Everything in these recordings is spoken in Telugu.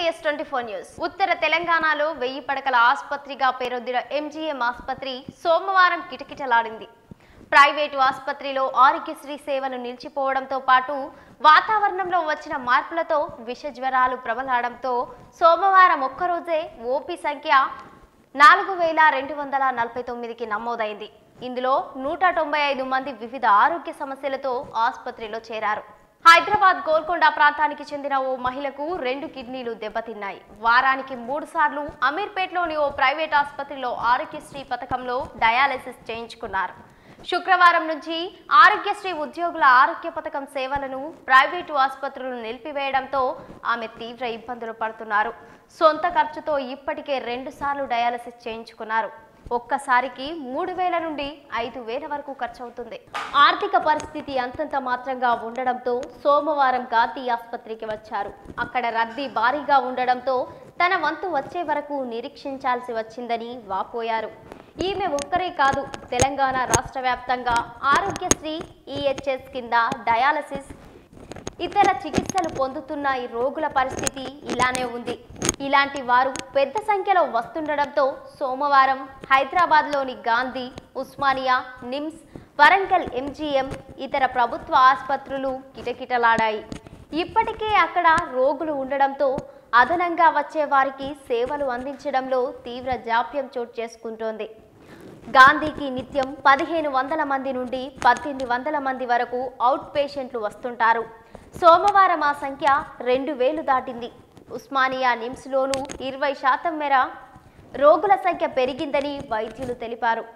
ఎస్ ట్వంటీ ఫోర్ న్యూస్ ఉత్తర తెలంగాణలో వెయ్యి పడకల ఆసుపత్రిగా పేరొందిన ఎంజీఎం ఆసుపత్రి సోమవారం కిటకిటలాడింది ప్రైవేటు ఆసుపత్రిలో ఆరోగ్యశ్రీ సేవలు నిలిచిపోవడంతో పాటు వాతావరణంలో వచ్చిన మార్పులతో విష జ్వరాలు ప్రబలడంతో సోమవారం ఒక్కరోజే ఓపీ సంఖ్య నాలుగు వేల రెండు వందల నలభై తొమ్మిదికి నమోదైంది ఇందులో నూట తొంభై ఐదు మంది వివిధ ఆరోగ్య సమస్యలతో ఆసుపత్రిలో చేరారు హైదరాబాద్ గోల్కొండ ప్రాంతానికి చెందిన ఓ మహిళకు రెండు కిడ్నీలు దెబ్బతిన్నాయి వారానికి మూడు సార్లు అమీర్పేట్లోని ఓ ప్రైవేట్ ఆసుపత్రిలో ఆరోగ్యశ్రీ పథకంలో డయాలసిస్ చేయించుకున్నారు శుక్రవారం నుంచి ఆరోగ్యశ్రీ ఉద్యోగుల ఆరోగ్య పథకం సేవలను ప్రైవేటు ఆసుపత్రులు నిలిపివేయడంతో ఆమె తీవ్ర ఇబ్బందులు పడుతున్నారు సొంత ఖర్చుతో ఇప్పటికే రెండు సార్లు డయాలసిస్ చేయించుకున్నారు ఒక్కసారికి మూడు వేల నుండి ఐదు వేల వరకు ఖర్చు అవుతుంది ఆర్థిక పరిస్థితి అంతంత మాత్రంగా ఉండడంతో సోమవారం గాంధీ ఆసుపత్రికి వచ్చారు అక్కడ రద్దీ భారీగా ఉండడంతో తన వంతు వచ్చే వరకు నిరీక్షించాల్సి వచ్చిందని వాపోయారు ఈమె ఒక్కరే కాదు తెలంగాణ రాష్ట్ర వ్యాప్తంగా ఆరోగ్యశ్రీ ఈహెచ్ఎస్ కింద డయాలసిస్ ఇతర చికిత్సలు పొందుతున్న ఈ రోగుల పరిస్థితి ఇలానే ఉంది ఇలాంటి వారు పెద్ద సంఖ్యలో వస్తుండడంతో సోమవారం హైదరాబాద్లోని గాంధీ ఉస్మానియా నిమ్స్ వరంగల్ ఎంజీఎం ఇతర ప్రభుత్వ ఆసుపత్రులు కిటకిటలాడాయి ఇప్పటికే అక్కడ రోగులు ఉండడంతో అదనంగా వచ్చే వారికి సేవలు అందించడంలో తీవ్ర జాప్యం చోటు చేసుకుంటోంది గాంధీకి నిత్యం పదిహేను వందల మంది నుండి పద్దెనిమిది వందల మంది వరకు అవుట్ పేషెంట్లు వస్తుంటారు సోమవారం ఆ సంఖ్య రెండు వేలు దాటింది ఉస్మానియా నిమ్స్లోనూ ఇరవై శాతం మేర రోగుల సంఖ్య పెరిగిందని వైద్యులు తెలిపారు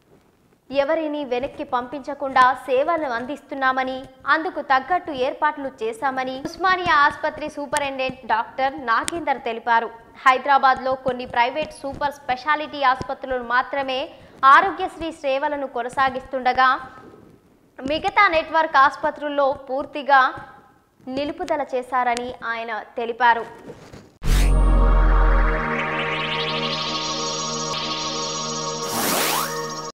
ఎవరిని వెనక్కి పంపించకుండా సేవలు అందిస్తున్నామని అందుకు తగ్గట్టు ఏర్పాట్లు చేశామని ఉస్మానియా ఆసుపత్రి సూపరింటెండెంట్ డాక్టర్ నాగేందర్ తెలిపారు హైదరాబాద్లో కొన్ని ప్రైవేట్ సూపర్ స్పెషాలిటీ ఆసుపత్రులు మాత్రమే ఆరోగ్యశ్రీ సేవలను కొనసాగిస్తుండగా మిగతా నెట్వర్క్ ఆసుపత్రుల్లో పూర్తిగా నిలుపుదల చేశారని ఆయన తెలిపారు